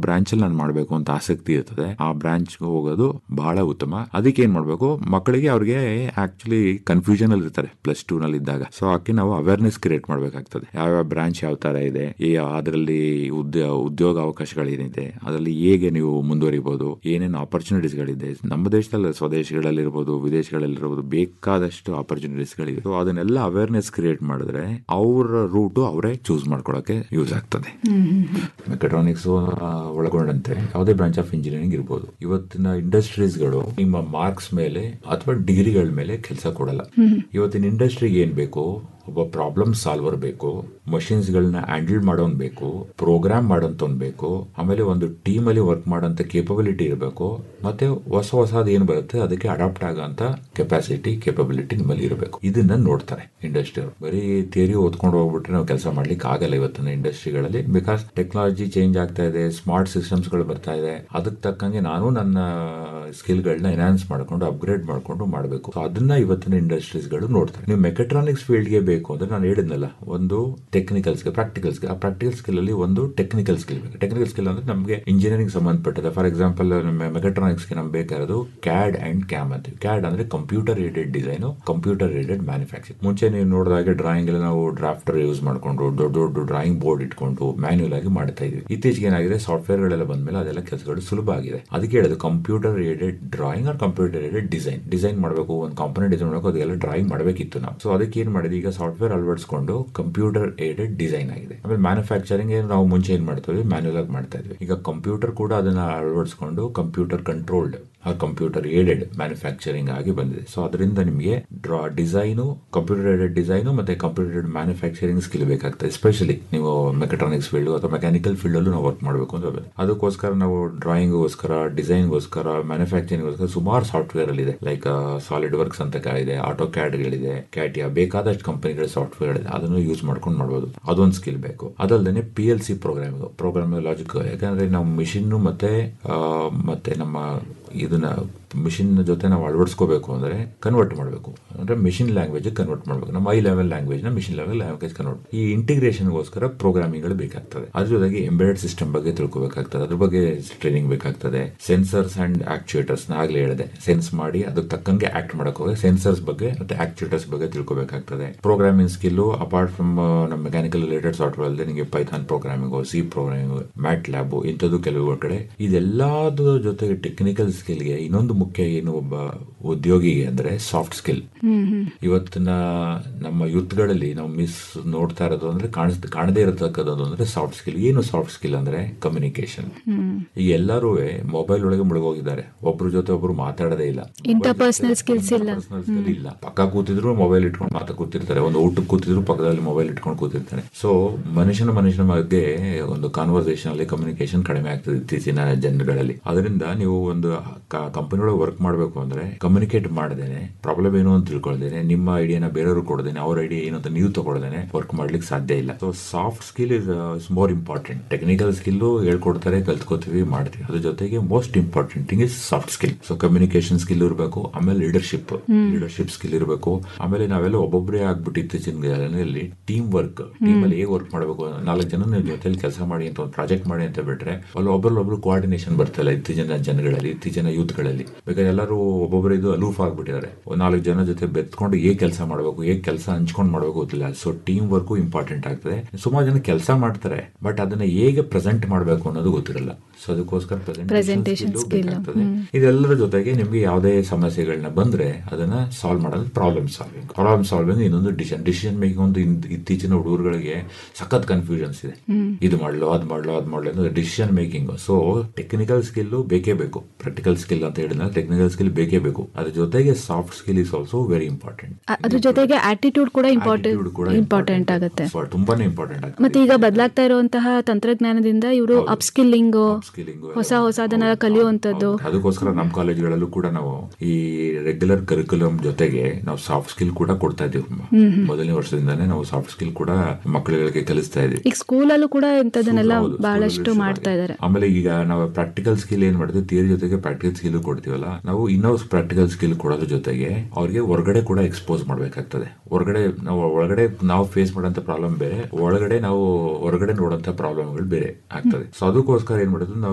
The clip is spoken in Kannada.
ಬ್ರಾಂಚ್ ಅಲ್ಲಿ ನಾನು ಮಾಡಬೇಕು ಅಂತ ಆಸಕ್ತಿ ಇರ್ತದೆ ಆ ಬ್ರಾಂಚ್ ಹೋಗೋದು ಬಹಳ ಉತ್ತಮ ಅದಕ್ಕೆ ಏನ್ ಮಾಡ್ಬೇಕು ಮಕ್ಕಳಿಗೆ ಅವ್ರಿಗೆ ಆಕ್ಚುಲಿ ಕನ್ಫ್ಯೂಷನ್ ಅಲ್ಲಿ ಇರ್ತಾರೆ ಪ್ಲಸ್ ಟೂ ನಲ್ಲಿ ಇದ್ದಾಗ ಸೊ ಅದಕ್ಕೆ ನಾವು ಅವೇರ್ನೆಸ್ ಕ್ರಿಯೇಟ್ ಮಾಡಬೇಕಾಗ್ತದೆ ಯಾವ ಬ್ರಾಂಚ್ ಯಾವ ತರ ಇದೆ ಈ ಅದರಲ್ಲಿ ಉದ್ಯ ಉದ್ಯೋಗ ಅವಕಾಶಗಳೇನಿದೆ ಅದರಲ್ಲಿ ಹೇಗೆ ನೀವು ಮುಂದುವರಿಬಹುದು ಏನೇನು ಆಪರ್ಚುನಿಟೀಸ್ ಗಳಿದೆ ನಮ್ಮ ದೇಶದಲ್ಲಿ ಸ್ವದೇಶಗಳಲ್ಲಿರ್ಬೋದು ವಿದೇಶಗಳಲ್ಲಿರ್ಬೋದು ಬೇಕಾದಷ್ಟು ಆಪರ್ಚುನಿಟೀಸ್ ಗಳಿದೆ ಸೊ ಅದನ್ನೆಲ್ಲ ಅವೇರ್ನೆಸ್ ಕ್ರಿಯೇಟ್ ಮಾಡಿದ್ರೆ ಅವರ ರೂಟ್ ಅವರೇ ಚೂಸ್ ಮಾಡ್ಕೊಳಕ್ಕೆ ಯೂಸ್ ಆಗ್ತದೆ ಮೆಕ್ಯಾಟ್ರಾನಿಕ್ಸ್ ಒಳಗೊಂಡಂತೆ ಯಾವುದೇ ಬ್ರಾಂಚ್ ಆಫ್ ಇಂಜಿನಿಯರಿಂಗ್ ಇರ್ಬೋದು ಇವತ್ತಿನ ಇಂಡಸ್ಟ್ರೀಸ್ಗಳು ನಿಮ್ಮ ಮಾರ್ಕ್ಸ್ ಮೇಲೆ ಅಥವಾ ಡಿಗ್ರಿಗಳ ಮೇಲೆ ಕೆಲಸ ಕೊಡಲ್ಲ ಇವತ್ತಿನ ಇಂಡಸ್ಟ್ರಿಗೆ ಏನ್ ಬೇಕು ಒಬ್ಬ ಪ್ರಾಬ್ಲಮ್ ಸಾಲ್ವರ್ ಬೇಕು ಮಷಿನ್ಸ್ ಗಳನ್ನ ಹ್ಯಾಂಡಲ್ ಮಾಡೋನ್ ಬೇಕು ಪ್ರೋಗ್ರಾಮ್ ಮಾಡೋಂತವ್ನ್ ಬೇಕು ಆಮೇಲೆ ಒಂದು ಟೀಮ್ ಅಲ್ಲಿ ವರ್ಕ್ ಮಾಡೋಂತ ಕೇಪಬಿಲಿಟಿ ಇರಬೇಕು ಮತ್ತೆ ಹೊಸ ಹೊಸದ್ ಏನ್ ಬರುತ್ತೆ ಅದಕ್ಕೆ ಅಡಾಪ್ಟ್ ಆಗಂತ ಕೆಪಾಸಿಟಿ ಕೇಪಬಿಲಿಟಿ ನಿಮ್ಮಲ್ಲಿ ಇರಬೇಕು ಇದನ್ನ ನೋಡ್ತಾರೆ ಇಂಡಸ್ಟ್ರಿ ಬರೀ ಥಿಯರಿ ಓದ್ಕೊಂಡು ಹೋಗ್ಬಿಟ್ರೆ ನಾವು ಕೆಲಸ ಮಾಡ್ಲಿಕ್ಕೆ ಆಗಲ್ಲ ಇವತ್ತಿನ ಇಂಡಸ್ಟ್ರಿಗಳಲ್ಲಿ ಬಿಕಾಸ್ ಟೆಕ್ನಾಲಜಿ ಚೇಂಜ್ ಆಗ್ತಾ ಇದೆ ಸ್ಮಾರ್ಟ್ ಸಿಸ್ಟಮ್ಸ್ ಗಳು ಬರ್ತಾ ಇದೆ ಅದಕ್ಕೆ ತಕ್ಕಂಗೆ ನಾನು ನನ್ನ ಸ್ಕಿಲ್ ಗಳನ್ನ ಎನ್ಹಾನ್ಸ್ ಮಾಡ್ಕೊಂಡು ಅಪ್ಗ್ರೇಡ್ ಮಾಡ್ಕೊಂಡು ಮಾಡಬೇಕು ಸೊ ಅದನ್ನ ಇವತ್ತಿನ ಇಂಡಸ್ಟ್ರೀಸ್ ಗಳು ನೋಡ್ತಾರೆ ನೀವು ಮೆಕೆಟ್ರಾನಿಕ್ಸ್ ಫೀಲ್ಡ್ ಗೆ ಬೇಕು ಅಂದ್ರೆ ನಾನು ಹೇಳಿದ್ನಲ್ಲ ಒಂದು ಟೆಕ್ನಿಕಲ್ ಸ್ಕಿಲ್ ಪ್ರಾಕ್ಟಿಕಲ್ ಸ್ಕಿಲ್ ಆ ಪ್ರಾಕ್ಟಿಕಲ್ ಸ್ಕಿಲ್ ಅಲ್ಲಿ ಒಂದು ಟೆಕ್ನಿಕಲ್ ಸ್ಕಿಲ್ ಬೇಕು ಟೆಕ್ನಿಕಲ್ ಸ್ಕಿಲ್ ಅಂದ್ರೆ ನಮಗೆ ಇಂಜಿನಿಯರಿಂಗ್ ಸಂಬಂಧಪಟ್ಟದ ಫಾರ್ ಎಕ್ಸಾಂಪಲ್ ಮೆಕೆಟ್ರಾನಿಕ್ಸ್ ಗೆ ನಮ್ಗೆ ಬೇಕಾಗಿರೋದು ಕ್ಯಾಡ್ ಅಂಡ್ ಕ್ಯಾಮ್ ಅಂತೀವಿ ಕ್ಯಾಡ್ ಅಂದ್ರೆ computer aided design computer aided manufacture ಮುಂಚೆ ನೀವು ನೋಡಿದಾಗೆ ಡ್ರಾಯಿಂಗ್ ಎಲ್ಲ ನಾವು ಡ್ರಾಫ್ಟರ್ ಯೂಸ್ ಮಾಡ್ಕೊಂಡು ದೊಡ್ಡ ದೊಡ್ಡ ಡ್ರಾಯಿಂಗ್ ಬೋರ್ಡ್ ಇಟ್ಕೊಂಡು ಮ್ಯಾನ್ಯುಯಲ್ ಆಗಿ ಮಾಡ್ತಾ ಇದ್ವಿ ಇತ್ತೀಚೆಗೆ ಏನಾಗಿದೆ ಸಾಫ್ಟ್ವೇರ್ ಗಳೆಲ್ಲ ಬಂದ್ಮೇಲೆ ಅದೆಲ್ಲ ಕೆಲಸಗಳು ಸುಲಭ ಆಗಿದೆ ಅದಕ್ಕೆ ಹೇಳೋದು computer aided drawing or computer aided design design ಮಾಡಬೇಕು ಒಂದು ಕಾಂಪೋನೆಂಟ್ ಡಿಸೈನ್ ಮಾಡಬೇಕು ಅದೆಲ್ಲ ಡ್ರಾಯಿಂಗ್ ಮಾಡಬೇಕಿತ್ತು ನಾವು ಸೊ ಅದಕ್ಕೆ ಏನ್ ಮಾಡಿದ್ವಿ ಈಗ ಸಾಫ್ಟ್ವೇರ್ ಅಳವಡಿಸಿಕೊಂಡು ಕಂಪ್ಯೂಟರ್ ಏಡೆಡ್ ಡಿಸೈನ್ ಆಗಿದೆ ಆಮೇಲೆ ಮ್ಯಾನುಫ್ಯಾಕ್ಚರಿಂಗ್ ನಾವು ಮುಂಚೆ ಏನ್ ಮಾಡ್ತೀವಿ ಮ್ಯಾನ್ಯುಯಲ್ ಆಗಿ ಮಾಡ್ತಾ ಇದ್ವಿ ಈಗ ಕಂಪ್ಯೂಟರ್ ಕೂಡ ಅದನ್ನ ಅಳವಡಿಸಿಕೊಂಡು ಕಂಪ್ಯೂಟರ್ ಕಂಟ್ರೋಲ್ಡ್ ಆ ಕಂಪ್ಯೂಟರ್ ಏಡೆಡ್ ಮ್ಯಾನುಫ್ಯಾಕ್ಚರಿಂಗ್ ಆಗಿ ಬಂದಿದೆ ಸೊ ಅದರಿಂದ ನಿಮಗೆ draw design computer aided design ಮತ್ತೆ ಕಂಪ್ಯೂಟರ್ ಮ್ಯಾನುಫ್ಯಾಕ್ಚರಿಂಗ್ ಸ್ಕಿಲ್ ಬೇಕಾಗ್ತದೆ ಎಸ್ಪೆಷಲಿ ನೀವು ಮೆಕೆಟ್ರಾನಿಕ್ಸ್ ಫೀಲ್ಡ್ ಅಥವಾ ಮೆಕ್ಯಾನಿಕಲ್ ಫೀಲ್ಡ್ ಅಲ್ಲೂ ನಾವು ವರ್ಕ್ ಮಾಡಬೇಕು ಅಂತ ಹೇಳ್ಬೋದು. ಅದಕ್ಕೋಸ್ಕರ ನಾವು ಡ್ರಾಯಿಂಗ್ಗೋಸ್ಕರ ಡಿಸೈನ್ಗೋಸ್ಕರ ಮ್ಯಾನುಫ್ಯಾಕ್ಚರಿಂಗ್ಗೋಸ್ಕರ ಸುಮಾರು ಸಾಫ್ಟ್ವೇರ್ ಅಲ್ಲಿ ಇದೆ ಲೈಕ್ ಸಾಲಿಡ್ ವರ್ಕ್ಸ್ ಅಂತ ಇದೆ ಆಟೋ ಕ್ಯಾಡ್ಗಳಿದೆ ಕ್ಯಾಟಿಯಾ ಬೇಕಾದಷ್ಟು ಕಂಪನಿಗಳ ಸಾಫ್ಟ್ವೇರ್ ಇದೆ ಅದನ್ನು ಯೂಸ್ ಮಾಡ್ಕೊಂಡು ಮಾಡ್ಬೋದು ಅದೊಂದು ಸ್ಕಿಲ್ ಬೇಕು ಅದಲ್ಲದೆ P L C programming program logic ಯಾಕಂದ್ರೆ ನಾವು ಮಿಷಿನ್ ಮತ್ತೆ ಆ, ಮತ್ತೆ ನಮ್ಮ ಇದನ್ನ ಮಿಷಿನ್ ಜೊತೆ ನಾವು ಅಳವಡಿಸ್ಕೋಬೇಕು ಅಂದ್ರೆ ಕನ್ವರ್ಟ್ ಮಾಡಬೇಕು ಅಂದ್ರೆ ಮಿಷಿನ್ ಲ್ಯಾಂಗ್ವೇಜ್ ಕನ್ವರ್ಟ್ ಮಾಡಬೇಕು ನಮ್ಮ ಐ ಲೆವೆಲ್ ಲ್ಯಾಂಗ್ವೇಜ್ ನ ಮಿಷಿನ್ ಲೆವೆಲ್ ಲ್ಯಾಂಗ್ವೇಜ್ ಕನ್ವರ್ಟ್ ಈ ಇಂಟಿಗ್ರೇಷನ್ಗೋಸ್ಕರ ಪ್ರೋಗ್ರಾಮಿಂಗ್ ಗಳು ಬೇಕಾಗ್ತದೆ ಅದ್ರ ಜೊತೆಗೆ ಎಂಬೆಡೆಡ್ ಸಿಸ್ಟಮ್ ಬಗ್ಗೆ ತಿಳ್ಕೊಬೇಕಾಗ್ತದೆ ಅದ್ರ ಬಗ್ಗೆ ಟ್ರೈನಿಂಗ್ ಬೇಕಾಗ್ತದೆ ಸೆನ್ಸರ್ಸ್ ಅಂಡ್ ಆಕ್ಚುಯೇಟರ್ಸ್ ನ ಆಗ್ಲೇ ಹೇಳಿದೆ ಸೆನ್ಸ್ ಮಾಡಿ ಅದಕ್ಕೆ ತಕ್ಕಂಗೆ ಆಕ್ಟ್ ಮಾಡಕ್ ಹೋಗಿ ಸೆನ್ಸರ್ಸ್ ಬಗ್ಗೆ ಮತ್ತೆ ಆಕ್ಚುಯೇಟರ್ಸ್ ಬಗ್ಗೆ ತಿಳ್ಕೊಬೇಕಾಗ್ತದೆ ಪ್ರೋಗ್ರಾಮಿಂಗ್ ಸ್ಕಿಲ್ ಅಪಾರ್ಟ್ ಫ್ರಮ್ ನಮ್ಮ ಮೆಕ್ಯಾನಿಕಲ್ ರಿಲೇಟೆಡ್ ಸಾಫ್ಟ್ವೇರ್ ಅಲ್ಲದೆ ನಿಮಗೆ Python programming C programming MATLAB ಇಂಥದ್ದು ಕೆಲವು ಕಡೆ ಇದೆಲ್ಲದ್ರ ಜೊತೆಗೆ ಟೆಕ್ನಿಕಲ್ ಸ್ಕಿಲ್ಗೆ ಇನ್ನೊಂದು ಮುಖ್ಯ ಏನು ಒಬ್ಬ ಉದ್ಯೋಗಿಗೆ ಅಂದ್ರೆ ಸಾಫ್ಟ್ ಸ್ಕಿಲ್ ಇವತ್ತಿನ ನಮ್ಮ ಯುತ್ಗಳಲ್ಲಿ ನಾವು ಮಿಸ್ ನೋಡ್ತಾ ಇರೋದು ಅಂದ್ರೆ ಕಾಣಿಸ್ ಕಾಣದೇ ಇರತಕ್ಕದ್ದು ಅಂದ್ರೆ ಸಾಫ್ಟ್ ಸ್ಕಿಲ್ ಏನು ಸಾಫ್ಟ್ ಸ್ಕಿಲ್ ಅಂದ್ರೆ ಕಮ್ಯುನಿಕೇಶನ್ ಈಗ ಎಲ್ಲರೂ ಮೊಬೈಲ್ ಒಳಗೆ ಮುಳುಗೋಗಿದ್ದಾರೆ ಒಬ್ರ ಜೊತೆ ಒಬ್ರು ಮಾತಾಡದೇ ಇಲ್ಲ Interpersonal skills ಇಲ್ಲ. Interpersonal skill ಇಲ್ಲ ಪಕ್ಕ ಕೂತಿದ್ರು ಮೊಬೈಲ್ ಇಟ್ಕೊಂಡು ಮಾತಾ ಕೂತಿರ್ತಾರೆ ಒಂದು ಊಟಕ್ಕೆ ಕೂತಿದ್ರು ಪಕ್ಕದಲ್ಲಿ ಮೊಬೈಲ್ ಇಟ್ಕೊಂಡು ಕೂತಿರ್ತಾರೆ ಸೊ ಮನುಷ್ಯನ ಮನುಷ್ಯನ ಮಧ್ಯೆ ಒಂದು ಕಾನ್ವರ್ಸೇಷನ್ ಅಲ್ಲಿ ಕಮ್ಯುನಿಕೇಶನ್ ಕಡಿಮೆ ಆಗ್ತದೆ ಇತ್ತೀಚಿನ ಜನಗಳಲ್ಲಿ ಅದರಿಂದ ನೀವು ಒಂದು ಕಂಪನಿ ಒಳಗೆ ವರ್ಕ್ ಮಾಡಬೇಕು ಅಂದ್ರೆ ಕಮ್ಯುನಿಕೇಟ್ ಮಾಡದೇನೆ ಪ್ರಾಬ್ಲಮ್ ಏನು ಅಂತ ತಿಳ್ಕೊಳ್ದೇನೆ ನಿಮ್ಮ ಐಡಿಯಾನ ಬೇರೆಯವರು ಕೊಡದೇನೆ ಅವ್ರ ಐಡಿಯಾ ಏನು ಅಂತ ನೀವು ತಗೊಳ್ದೇನೆ ವರ್ಕ್ ಮಾಡ್ಲಿಕ್ಕೆ ಸಾಧ್ಯ ಇಲ್ಲ so soft skill is is more important technical skill ಹೇಳ್ಕೊಡ್ತಾರೆ ಕಲ್ತ್ಕೋತೀವಿ ಮಾಡ್ತೀವಿ ಅದ್ರ ಜೊತೆಗೆ most important thing is soft skill so communication skill ಇರಬೇಕು ಆಮೇಲೆ ಲೀಡರ್ಶಿಪ್ ಲೀಡರ್ಶಿಪ್ ಸ್ಕಿಲ್ ಇರಬೇಕು ಆಮೇಲೆ ನಾವೆಲ್ಲ ಒಬ್ಬೊಬ್ಬರೇ ಆಗ್ಬಿಟ್ಟು ಇತ್ತೀಚಿನ ದಿನಗಳಲ್ಲಿ ಟೀಮ್ ವರ್ಕ್ ಟೀಮ್ ಅಲ್ಲಿ ಹೇಗೆ ವರ್ಕ್ ಮಾಡಬೇಕು ನಾಲ್ಕು ಜನ ನೀವು ಜೊತೆಲಿ ಕೆಲಸ ಮಾಡಿ ಅಂತ ಒಂದು ಪ್ರಾಜೆಕ್ಟ್ ಮಾಡಿ ಅಂತ ಬಿಟ್ರೆ ಅಲ್ಲಿ ಒಬ್ಬರೊಬ್ರು ಕೋಆರ್ಡಿನೇಷನ್ ಬರ್ತಿಲ್ಲ ಇತ್ತೀಚಿನ ಜನಗಳಲ್ಲಿ ಇತ್ತೀಚಿನ ಯೂತ್ಗಳಲ್ಲಿ ಬೇಕಾದ್ರೆ ಎಲ್ಲರೂ ಒಬ್ಬೊಬ್ಬರು ಇದು ಅಲೂಫ್ ಆಗ್ಬಿಟ್ಟಿದ್ದಾರೆ ಒಂದ್ ನಾಲ್ಕು ಜನ ಜೊತೆ ಬೆತ್ಕೊಂಡು ಹೇಗೆ ಕೆಲಸ ಮಾಡಬೇಕು ಹೇಗೆ ಕೆಲಸ ಹಂಚ್ಕೊಂಡು ಮಾಡಬೇಕು ಗೊತ್ತಿಲ್ಲ ಸೊ ಟೀಮ್ ವರ್ಕು ಇಂಪಾರ್ಟೆಂಟ್ ಆಗ್ತದೆ ಸುಮಾರು ಜನ ಕೆಲಸ ಮಾಡ್ತಾರೆ ಬಟ್ ಅದನ್ನ ಹೇಗೆ ಪ್ರೆಸೆಂಟ್ ಮಾಡಬೇಕು ಅನ್ನೋದು ಗೊತ್ತಿರಲ್ಲ ಸೊ ಅದಕ್ಕೋಸ್ಕರ Presentation ಪ್ರೆಸೆಂಟೇಷನ್ skill. ಬೇಕಾಗ್ತದೆ ಇದೆಲ್ಲರ ಜೊತೆಗೆ ನಿಮ್ಗೆ ಯಾವುದೇ ಸಮಸ್ಯೆಗಳನ್ನ ಬಂದ್ರೆ ಅದನ್ನ ಸಾಲ್ವ್ ಮಾಡೋದು ಪ್ರಾಬ್ಲಮ್ ಸಾಲ್ವಿಂಗ್ ಪ್ರಾಬ್ಲಮ್ ಸಾಲ್ವಿಂಗ್ ಇನ್ನೊಂದು ಡಿಸಿಷನ್ ಡಿಸಿಷನ್ ಮೇಕಿಂಗ್ ಒಂದು ಇನ್- ಇತ್ತೀಚಿನ ಹುಡುಗರುಗಳಿಗೆ ಸಖತ್ ಕನ್ಫ್ಯೂಷನ್ಸ್ ಇದೆ ಇದು ಮಾಡ್ಲೋ ಅದ್ ಮಾಡ್ಲೋ ಅದ್ ಮಾಡ್ಲೋ ಅಂದ್ರೆ decision making so technical skill ಬೇಕೇ ಬೇಕು ಪ್ರಾಕ್ಟಿಕಲ್ ಸ್ಕಿಲ್ ಅಂತ ಹೇಳಿದ್ರೆ ಟೆಕ್ನಿಕಲ್ ಸ್ಕಿಲ್ ಬೇಕೇ ಬೇಕು ಅದ್ರ ಜೊತೆಗೆ soft skill is also very important ಅ- ಅದ್ರ ಜೊತೆಗೆ ಆಟಿಟ್ಯೂಡ್ ಕೂಡ ಇಂಪಾರ್ಟೆಂಟ್ ಇಂಪಾರ್ಟೆಂಟ್ ಆಗುತ್ತೆ ತುಂಬಾನೇ ಇಂಪಾರ್ಟೆಂಟ್ ಆಗುತ್ತೆ ಮತ್ತೆ ಈಗ ಬದಲಾಗ್ತಾ ಇರುವಂತಹ ತಂತ್ರಜ್ಞಾನದಿಂದ ಇವರು ಅಪ್ಸ್ಕಿಲ್ಲಿಂಗ್ ಸ್ಕಿಲ್ಲಿಂಗ್ ಹೊಸ ಹೊಸದನ್ನೆಲ್ಲ ಕಲಿಯುವಂತದ್ದು ಅದಕ್ಕೋಸ್ಕರ ನಮ್ಮ ಕಾಲೇಜ್ಗಳಲ್ಲೂ ಕೂಡ ನಾವು ಈ ರೆಗ್ಯುಲರ್ ಕರಿಕ್ಯುಲಮ್ ಜೊತೆಗೆ ನಾವು ಸಾಫ್ಟ್ ಸ್ಕಿಲ್ ಕೂಡ ಕೊಡ್ತಾ ಇದೀವಿ ಮೊದಲನೇ ವರ್ಷದಿಂದಾನೇ ನಾವು ಸಾಫ್ಟ್ ಸ್ಕಿಲ್ ಕೂಡ ಮಕ್ಕಳುಗಳಿಗೆ ಕಲಿಸ್ತಾ ಇದೀವಿ ಈಗ ಸ್ಕೂಲಲ್ಲೂ ಕೂಡ ಇಂಥದನ್ನೆಲ್ಲ ಹೌದು, ಬಹಳಷ್ಟು ಸ್ಕೂಲಲ್ಲಿ ಮಾಡ್ತಾ ಇದ್ದಾರೆ ಆಮೇಲೆ ಈಗ ನಾವು ಪ್ರಾಕ್ಟಿಕಲ್ ಸ್ಕಿಲ್ ಏನ್ ಮಾಡ್ತೀವಿ ಥಿಯರಿ ಜೊತೆಗೆ ಪ್ರಾಕ್ಟಿಕಲ್ ಸ್ಕಿಲ್ ಕೊಡ್ತೀವಲ್ಲ ನಾವು ಇನ್ನೊಂದು ಪ್ರಾಕ್ಟಿಕಲ್ ಸ್ಕಿಲ್ ಕೊಡೋದ್ರ ಜೊತೆಗೆ ಅವ್ರಿಗೆ ಹೊರಗಡೆ ಕೂಡ ಎಕ್ಸ್ಪೋಸ್ ಮಾಡ್ಬೇಕಾಗ್ತದೆ ಹೊರಗಡೆ ನಾವು ಒಳಗಡೆ ನಾವು ಫೇಸ್ ಮಾಡೋಂಥ ಪ್ರಾಬ್ಲಮ್ ಬೇರೆ ಒಳಗಡೆ ನಾವು ಹೊರಗಡೆ ನೋಡೋಂಥ ಪ್ರಾಬ್ಲಮ್ಗಳು ಬೇರೆ ಆಗ್ತದೆ ಸೊ ಅದಕ್ಕೋಸ್ಕರ ಏನ್ ಮಾಡೋದು ನಾವು